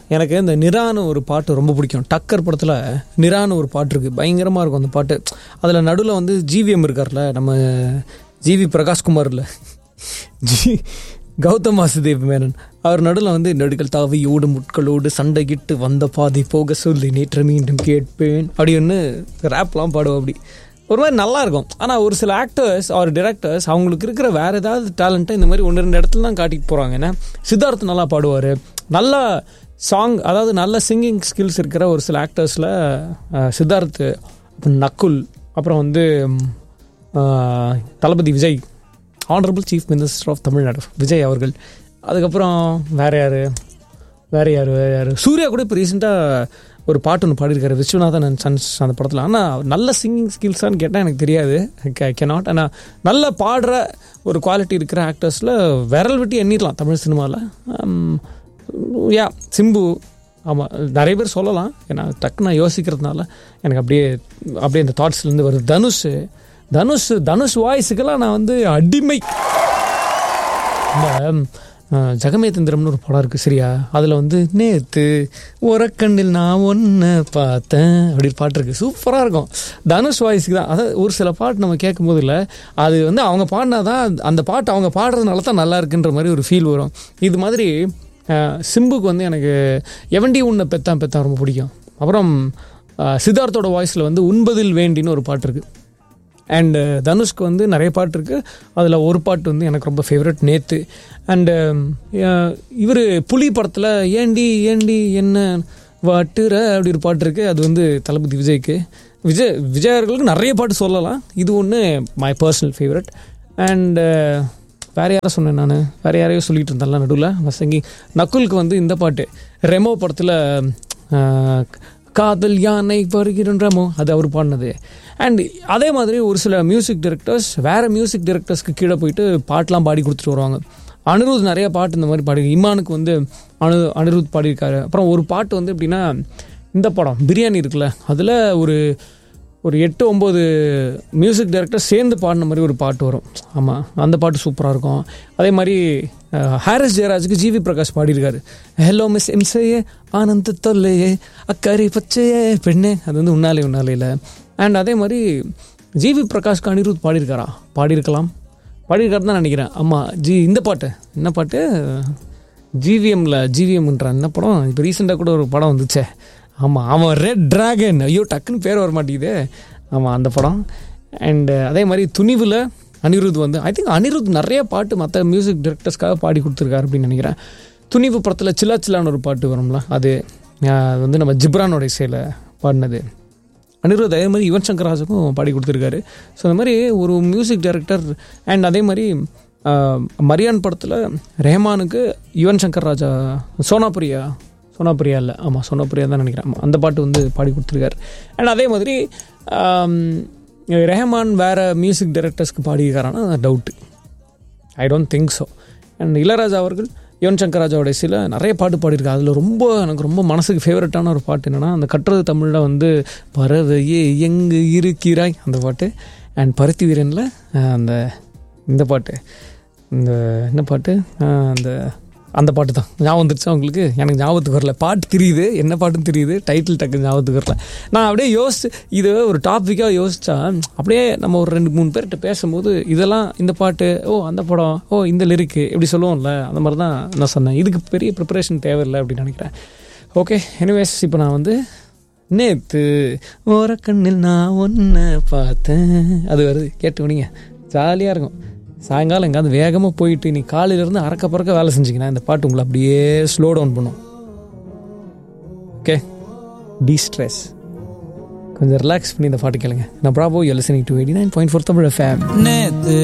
எனக்கு இந்த நிரான்னு ஒரு பாட்டு ரொம்ப பிடிக்கும் டக்கர் படத்தில் நிரான்னு ஒரு பாட்டு இருக்குது பயங்கரமாக இருக்கும் அந்த பாட்டு அதில் நடுவில் வந்து ஜிவிஎம் இருக்கார்ல நம்ம ஜிவி பிரகாஷ்குமார்ல ஜி கௌதம் வாசுதேவ் மேனன் அவர் நடுவில் வந்து நடுகள் தாவியோடு முட்களோடு சண்டையிட்டு வந்த பாதை போக சொல்லி நேற்று மீண்டும் கேட்பேன் அப்படின்னு ரேப்லாம் பாடுவோம் அப்படி ஒரு மாதிரி நல்லா இருக்கும் ஆனால் ஒரு சில ஆக்டர்ஸ் ஆர் டிரெக்டர்ஸ் அவங்களுக்கு இருக்கிற வேற ஏதாவது டேலண்ட்டை இந்த மாதிரி ஒன்று ரெண்டு இடத்துல தான் காட்டிட்டு போகிறாங்க ஏன்னா சித்தார்த் நல்லா பாடுவார் நல்லா சாங் அதாவது நல்ல சிங்கிங் ஸ்கில்ஸ் இருக்கிற ஒரு சில ஆக்டர்ஸில் சித்தார்த் அப்புறம் நக்குல் அப்புறம் வந்து ம், ஆஹ், Thalapathy Vijay honourable chief minister of Tamil Nadu Vijay அவர்கள் அதுக்கப்புறம் வேற யார் வேற யார் வேற யார் சூர்யா கூட இப்போ ரீசெண்டாக ஒரு பாட்டு ஒன்று பாடியிருக்காரு விஸ்வநாதன் அண்ட் சன்ஸ் அந்த படத்தில் ஆனால் நல்ல சிங்கிங் ஸ்கில்ஸான்னு கேட்டால் எனக்கு தெரியாது கேனாட் ஆனால் நல்ல பாடுற ஒரு குவாலிட்டி இருக்கிற ஆக்டர்ஸில் விரல் விட்டு எண்ணிடலாம் தமிழ் சினிமாவில் யா சிம்பு ஆமாம் நிறைய பேர் சொல்லலாம் ஏன்னா டக்கு நான் யோசிக்கிறதுனால எனக்கு அப்படியே அப்படியே இந்த தாட்ஸ்லேருந்து வருது தனுஷ் தனுஷ் தனுஷ் வாய்ஸுக்கெல்லாம் நான் வந்து அடிமை இந்த அஹ், ஜெகமே தந்திரம்னு ஒரு படம் இருக்குது சரியா அதில் வந்து நேத்து உரக்கண்ணில் நான் ஒன்று பார்த்தேன் அப்படி ஒரு பாட்டு இருக்குது சூப்பராக இருக்கும் தனுஷ் வாய்ஸுக்கு தான் அதாவது ஒரு சில பாட்டு நம்ம கேட்கும்போது இல்லை அது வந்து அவங்க பாடினா தான் அந்த பாட்டு அவங்க பாடுறதுனால தான் நல்லா இருக்குன்ற மாதிரி ஒரு ஃபீல் வரும் இது மாதிரி அஹ், சிம்புக்கு வந்து எனக்கு எவண்டி உன்னை பெத்தான் பெத்தான் ரொம்ப பிடிக்கும் அப்புறம் அஹ், சித்தார்த்தோட வாய்ஸில் வந்து உண்பதில் வேண்டின்னு ஒரு பாட்டு இருக்குது அண்டு தனுஷ்க்கு வந்து நிறைய பாட்டு இருக்குது அதில் ஒரு பாட்டு வந்து எனக்கு ரொம்ப ஃபேவரட் நேத்து அண்டு இவர் புலி படத்தில் ஏண்டி ஏண்டி என்ன வாட்டுற அப்படி ஒரு பாட்டு இருக்குது அது வந்து தளபதி விஜய்க்கு விஜய் விஜய் அவர்களுக்கு நிறைய பாட்டு சொல்லலாம் இது ஒன்று மை பர்சனல் ஃபேவரட் அண்டு வேற யாரை சொன்னேன் நான் வேற யாரையோ சொல்லிட்டு இருந்தேன்ல நடுவில் வசங்கி நக்குலுக்கு வந்து இந்த பாட்டு ரெமோ படத்தில் காதல் யானை வருகின்றமோ அது அவர் பாடினது அண்ட் அதே மாதிரி ஒரு சில மியூசிக் டைரக்டர்ஸ் வேறு மியூசிக் டைரக்டர்ஸ்க்கு கீழே போயிட்டு பாட்டெலாம் பாடி கொடுத்துட்டு வருவாங்க அனிருத் நிறைய பாட்டு இந்த மாதிரி பாடி இமானுக்கு வந்து அனு அனிருத் பாடியிருக்காரு அப்புறம் ஒரு பாட்டு வந்து எப்படின்னா இந்த படம் பிரியாணி இருக்குல்ல அதில் ஒரு ஒரு எட்டு ஒம்பது மியூசிக் டைரக்டர் சேர்ந்து பாடின மாதிரி ஒரு பாட்டு வரும் ஆமாம் அந்த பாட்டு சூப்பராக இருக்கும் அதே மாதிரி அஹ், ஹாரிஸ் ஜெயராஜுக்கு ஜிவி பிரகாஷ் பாடியிருக்காரு ஹலோ மிஸ் எம்சையே ஆனந்த தொல்லையே அக்கறை பச்சையே பெண்ணே அது வந்து உன்னாலே உன்னாலேல அண்ட் அதே மாதிரி ஜிவி பிரகாஷ்க்கு அனிருத் பாடியிருக்காரா பாடியிருக்கலாம் பாடியிருக்காரு தான் நினைக்கிறேன் ஆமாம் ஜி இந்த பாட்டு என்ன பாட்டு ஜிவிஎம்ல ஜிவிஎம்ன்ற என்ன படம் இப்போ ரீசெண்டாக கூட ஒரு படம் வந்துச்சே ஆமாம் அவன் ரெட் டிராகன் ஐயோ டக்குன்னு பேர் வர மாட்டேங்குதே ஆமாம் அந்த படம் அண்டு அதே மாதிரி துணிவில் அனிருத் வந்து ஐ திங்க் அனிருத் நிறைய பாட்டு மற்ற மியூசிக் டைரக்டர்ஸ்க்காக பாடி கொடுத்துருக்காரு அப்படின்னு நினைக்கிறேன் துணிவு படத்தில் சில்லா சில்லான்னு ஒரு பாட்டு வரும்ல அது அஹ், அது வந்து நம்ம ஜிப்ரானோட இசையில் பாடினது அனிருத் அதே மாதிரி யுவன் சங்கர் ராஜுக்கும் பாடி கொடுத்துருக்காரு ஸோ அந்த மாதிரி ஒரு மியூசிக் டைரக்டர் அண்ட் அதே மாதிரி ஆஹ், மரியான் படத்தில் ரெஹமானுக்கு யுவன் சங்கர் ராஜா சோனாபிரியா சோனாபிரியா இல்லை ஆமாம் சோனாபிரியா தான் நினைக்கிறேன் ஆமாம் அந்த பாட்டு வந்து பாடி கொடுத்துருக்காரு அண்ட் அதே மாதிரி ஆம், ரெஹமான் வேறு மியூசிக் டைரக்டர்ஸ்க்கு பாடியிருக்காரானா doubt I don't think so and Ilaiyaraaja அவர்கள் யுவன் சங்கர் ராஜாவோட சில நிறைய பாட்டு பாடியிருக்காரு அதில் ரொம்ப எனக்கு ரொம்ப மனசுக்கு ஃபேவரட்டான ஒரு பாட்டு என்னென்னா அந்த கட்டுறது தமிழில் வந்து பறவையே எங்கு இருக்கிறாய் அந்த பாட்டு அண்ட் பருத்தி வீரனில் அந்த இந்த பாட்டு இந்த என்ன பாட்டு அஹ், அந்த அந்த பாட்டு தான் ஞாபகம் வந்துருச்சா உங்களுக்கு எனக்கு ஞாபகத்துக்கு வரல பாட்டு தெரியுது என்ன பாட்டுன்னு தெரியுது டைட்டில் டக்கு ஞாபகத்துக்கு வரல நான் அப்படியே யோசிச்சு இது ஒரு டாப்பிக்காக யோசிச்சா அப்படியே நம்ம ஒரு ரெண்டு மூணு பேர்கிட்ட பேசும்போது இதெல்லாம் இந்த பாட்டு ஓ அந்த படம் ஓ இந்த லிரிக்கு இப்படி சொல்லுவோம்ல அந்த மாதிரி தான் நான் சொன்னேன் இதுக்கு பெரிய ப்ரிப்பரேஷன் தேவையில்லை அப்படின்னு நினைக்கிறேன் ஓகே எனிவேஸ் இப்போ நான் வந்து நேத்து ஓரக்கண்ணில் நான் ஒன்றை பார்த்தேன் அது வருது கேட்டு விடுங்க ஜாலியாக இருக்கும் சாயங்காலம் எங்காவது வேகமாக போயிட்டு நீ காலையிலேருந்து அறக்க பறக்க வேலை செஞ்சிங்கன்னா இந்த பாட்டு உங்களை அப்படியே ஸ்லோ டவுன் பண்ணும் ஓகே டி ஸ்ட்ரெஸ் கொஞ்சம் ரிலாக்ஸ் பண்ணி இந்த பாட்டு கேளுங்க நான் ப்ராபோ you listening to eighty nine point four Tamil FM நேத்து